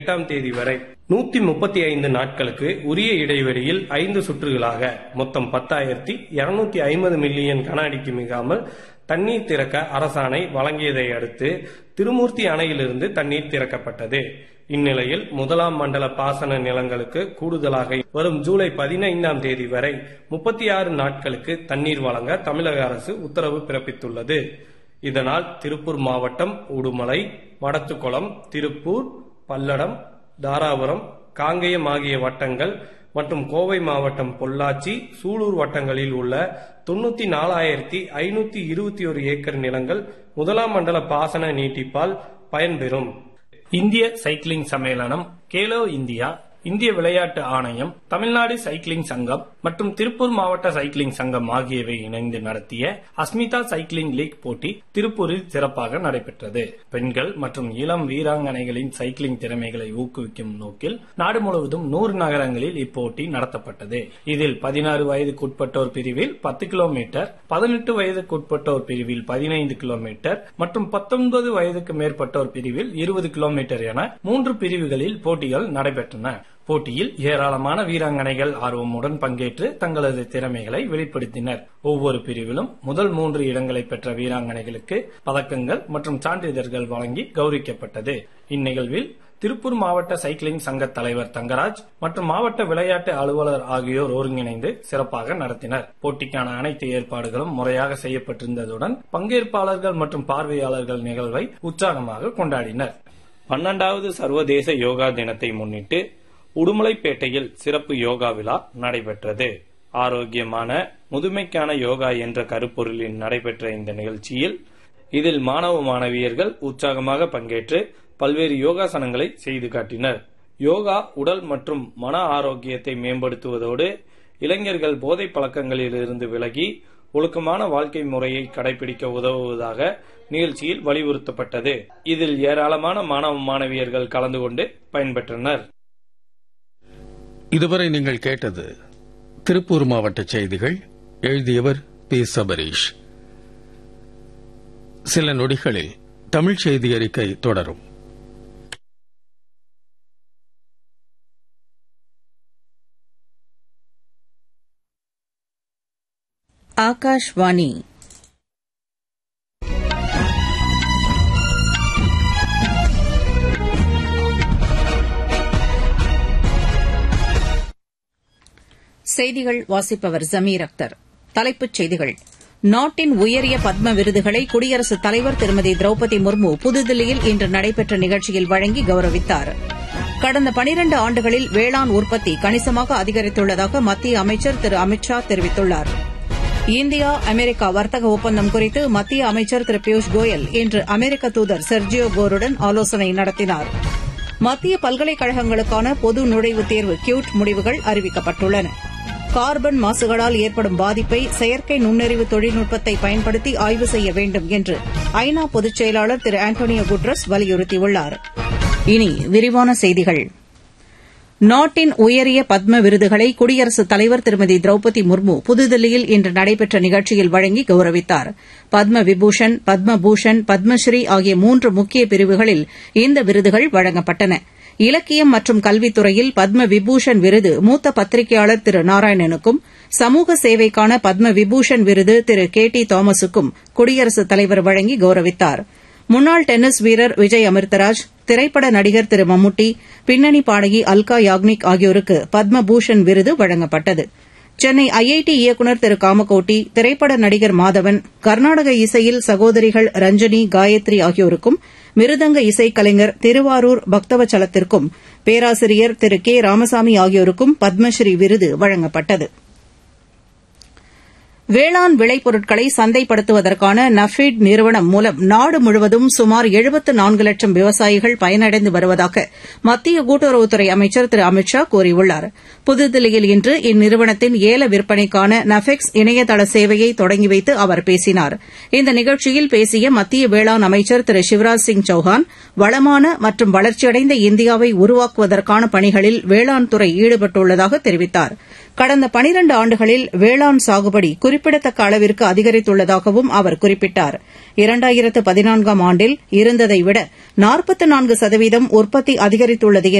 எட்டாம் தேதி வரை நூத்தி முப்பத்தி ஐந்து நாட்களுக்கு உரிய இடைவெளியில் ஐந்து சுற்றுகளாக மொத்தம் பத்தாயிரத்தி இருநூத்தி ஐம்பது மில்லியன் கன அடிக்கு மிகாமல் தண்ணீர் திறக்க அரசாணை வழங்கியதை அடுத்து திருமூர்த்தி அணையிலிருந்து தண்ணீர் திறக்கப்பட்டது இந்நிலையில் முதலாம் மண்டல பாசன நிலங்களுக்கு கூடுதலாக வரும் ஜூலை பதினைந்தாம் தேதி வரை முப்பத்தி ஆறு நாட்களுக்கு தண்ணீர் வழங்க தமிழக அரசு உத்தரவு பிறப்பித்துள்ளது இதனால் திருப்பூர் மாவட்டம் உடுமலை மடத்துக்குளம் திருப்பூர் பல்லடம் தாராபுரம் காங்கேயம் ஆகிய வட்டங்கள் மற்றும் கோவை மாவட்டம் பொள்ளாச்சி சூலூர் வட்டங்களில் உள்ள தொண்ணூத்தி நாலாயிரத்தி ஐநூத்தி இருபத்தி ஒரு ஏக்கர் நிலங்கள் முதலாம் மண்டல பாசன நீட்டிப்பால் பயன்பெறும் இந்திய சைக்கிளிங் சம்மேளனம் கேலோ இந்தியா இந்திய விளையாட்டு ஆணையம் தமிழ்நாடு சைக்கிளிங் சங்கம் மற்றும் திருப்பூர் மாவட்ட சைக்கிளிங் சங்கம் ஆகியவை இணைந்து நடத்திய அஸ்மிதா சைக்கிளிங் லீக் போட்டி திருப்பூரில் சிறப்பாக நடைபெற்றது பெண்கள் மற்றும் இளம் வீராங்கனைகளின் சைக்கிளிங் திறமைகளை ஊக்குவிக்கும் நோக்கில் நாடு முழுவதும் நூறு நகரங்களில் இப்போட்டி நடத்தப்பட்டது இதில் பதினாறு வயதுக்குட்பட்டோர் பிரிவில் பத்து கிலோமீட்டர் பதினெட்டு வயதுக்குட்பட்டோர் பிரிவில் பதினைந்து கிலோமீட்டர் மற்றும் பத்தொன்பது வயதுக்கு மேற்பட்டோர் பிரிவில் இருபது கிலோமீட்டர் என மூன்று பிரிவுகளில் போட்டிகள் நடைபெற்றன போட்டியில் ஏராளமான வீராங்கனைகள் ஆர்வமுடன் பங்கேற்று தங்களது திறமைகளை வெளிப்படுத்தினர் ஒவ்வொரு பிரிவிலும் முதல் மூன்று இடங்களை பெற்ற வீராங்கனைகளுக்கு பதக்கங்கள் மற்றும் சான்றிதழ்கள் வழங்கி கௌரவிக்கப்பட்டது இந்நிகழ்வில் திருப்பூர் மாவட்ட சைக்கிளிங் சங்க தலைவர் தங்கராஜ் மற்றும் மாவட்ட விளையாட்டு அலுவலர் ஆகியோர் ஒருங்கிணைந்து சிறப்பாக நடத்தினர் போட்டிக்கான அனைத்து ஏற்பாடுகளும் முறையாக செய்யப்பட்டிருந்ததுடன் பங்கேற்பாளர்கள் மற்றும் பார்வையாளர்கள் நிகழ்வை உற்சாகமாக கொண்டாடினர் பன்னெண்டாவது சர்வதேச யோகா தினத்தை முன்னிட்டு உடுமலைப்பேட்டையில் சிறப்பு யோகா விழா நடைபெற்றது ஆரோக்கியமான முதுமைக்கான யோகா என்ற கருப்பொருளில் நடைபெற்ற இந்த நிகழ்ச்சியில் இதில் மாணவ மாணவியர்கள் உற்சாகமாக பங்கேற்று பல்வேறு யோகாசனங்களை செய்து காட்டினர் யோகா உடல் மற்றும் மன ஆரோக்கியத்தை மேம்படுத்துவதோடு இளைஞர்கள் போதை பழக்கங்களிலிருந்து விலகி ஒழுக்கமான வாழ்க்கை முறையை கடைபிடிக்க உதவுவதாக நிகழ்ச்சியில் வலியுறுத்தப்பட்டது இதில் ஏராளமான மாணவ மாணவியர்கள் கலந்து கொண்டு பயன்பெற்றனர் இதுவரை நீங்கள் கேட்டது திருப்பூர் மாவட்ட செய்திகள் எழுதியவர் பி சபரீஷ் சில நொடிகளில் தமிழ் செய்தி அறிக்கை தொடரும் ஆகாஷ்வாணி செய்திகள் வாசிப்பவர் ஜமீர் அக்தர் தலைப்புச் செய்திகள் நாட்டின் உயரிய பத்ம விருதுகளை குடியரசுத் தலைவர் திருமதி திரௌபதி முர்மு புதுதில்லியில் இன்று நடைபெற்ற நிகழ்ச்சியில் வழங்கி கௌரவித்தார் கடந்த பனிரண்டு ஆண்டுகளில் வேளாண் உற்பத்தி கணிசமாக அதிகரித்துள்ளதாக மத்திய அமைச்சர் திரு அமித் ஷா தெரிவித்துள்ளார் இந்தியா அமெரிக்கா வர்த்தக ஒப்பந்தம் குறித்து மத்திய அமைச்சர் திரு பியூஷ் கோயல் இன்று அமெரிக்க தூதர் செர்ஜியோ கோருடன் ஆலோசனை நடத்தினார் மத்திய பல்கலைக்கழகங்களுக்கான பொது நுழைவுத் தேர்வு கியூட் முடிவுகள் அறிவிக்கப்பட்டுள்ளன கார்பன் மாசுகளால் ஏற்படும் பாதிப்பை செயற்கை நுண்ணறிவு தொழில்நுட்பத்தை பயன்படுத்தி ஆய்வு செய்ய வேண்டும் என்று ஐநா பொதுச் செயலாளர் திரு ஆண்டோனியோ குட்ரஸ் வலியுறுத்தியுள்ளார் இனி விரிவான செய்திகள் நாட்டின் உயரிய பத்ம விருதுகளை குடியரசுத் தலைவர் திருமதி திரௌபதி முர்மு புதுதில்லியில் இன்று நடைபெற்ற நிகழ்ச்சியில் வழங்கி கௌரவித்தார் பத்ம விபூஷன் பத்ம பூஷன் பத்மஸ்ரீ ஆகிய மூன்று முக்கிய பிரிவுகளில் இந்த விருதுகள் வழங்கப்பட்டன இலக்கியம் மற்றும் கல்வித்துறையில் பத்ம விபூஷன் விருது மூத்த பத்திரிகையாளர் திரு நாராயணனுக்கும் சமூக சேவைக்கான பத்ம விபூஷன் விருது திரு கே டி தாமஸுக்கும் குடியரசுத் தலைவர் வழங்கி கௌரவித்தார் முன்னாள் டென்னிஸ் வீரர் விஜய் அமிர்தராஜ் திரைப்பட நடிகர் திரு மம்முட்டி பின்னணி பாடகி அல்கா யாக்னிக் ஆகியோருக்கு பத்ம பூஷன் விருது வழங்கப்பட்டது சென்னை ஐஐடி இயக்குநர் திரு காமகோட்டி திரைப்பட நடிகர் மாதவன் கர்நாடக இசையில் சகோதரிகள் ரஞ்சனி காயத்ரி ஆகியோருக்கும் மிருதங்க இசைக்கலைஞர் திருவாரூர் பக்தவச்சலத்திற்கும் பேராசிரியர் திரு கே ராமசாமி ஆகியோருக்கும் பத்மஸ்ரீ விருது வழங்கப்பட்டது வேளாண் விளைபொருட்களை சந்தைப்படுத்துவதற்கான நஃபீட் நிறுவனம் மூலம் நாடு முழுவதும் சுமார் எழுபத்து நான்கு லட்சம் விவசாயிகள் பயனடைந்து வருவதாக மத்திய கூட்டுறவுத்துறை அமைச்சர் திரு அமித் ஷா கூறியுள்ளார் புதுதில்லியில் இன்று இந்நிறுவனத்தின் ஏல விற்பனைக்கான நஃபெக்ஸ் இணையதள சேவையை தொடங்கி வைத்து அவர் பேசினார் இந்த நிகழ்ச்சியில் பேசிய மத்திய வேளாண் அமைச்சர் திரு சிவராஜ் சிங் சௌஹான் வளமான மற்றும் வளர்ச்சியடைந்த இந்தியாவை உருவாக்குவதற்கான பணிகளில் வேளாண் துறை ஈடுபட்டுள்ளதாக தெரிவித்தார் கடந்த பனிரண்டு ஆண்டுகளில் வேளாண் சாகுபடி குறிப்பிடத்தக்க அளவிற்கு அதிகரித்துள்ளதாகவும் அவர் குறிப்பிட்டார் இரண்டாயிரத்து பதினான்காம் ஆண்டில் இருந்ததை விட நாற்பத்து நான்கு சதவீதம் உற்பத்தி அதிகரித்துள்ளது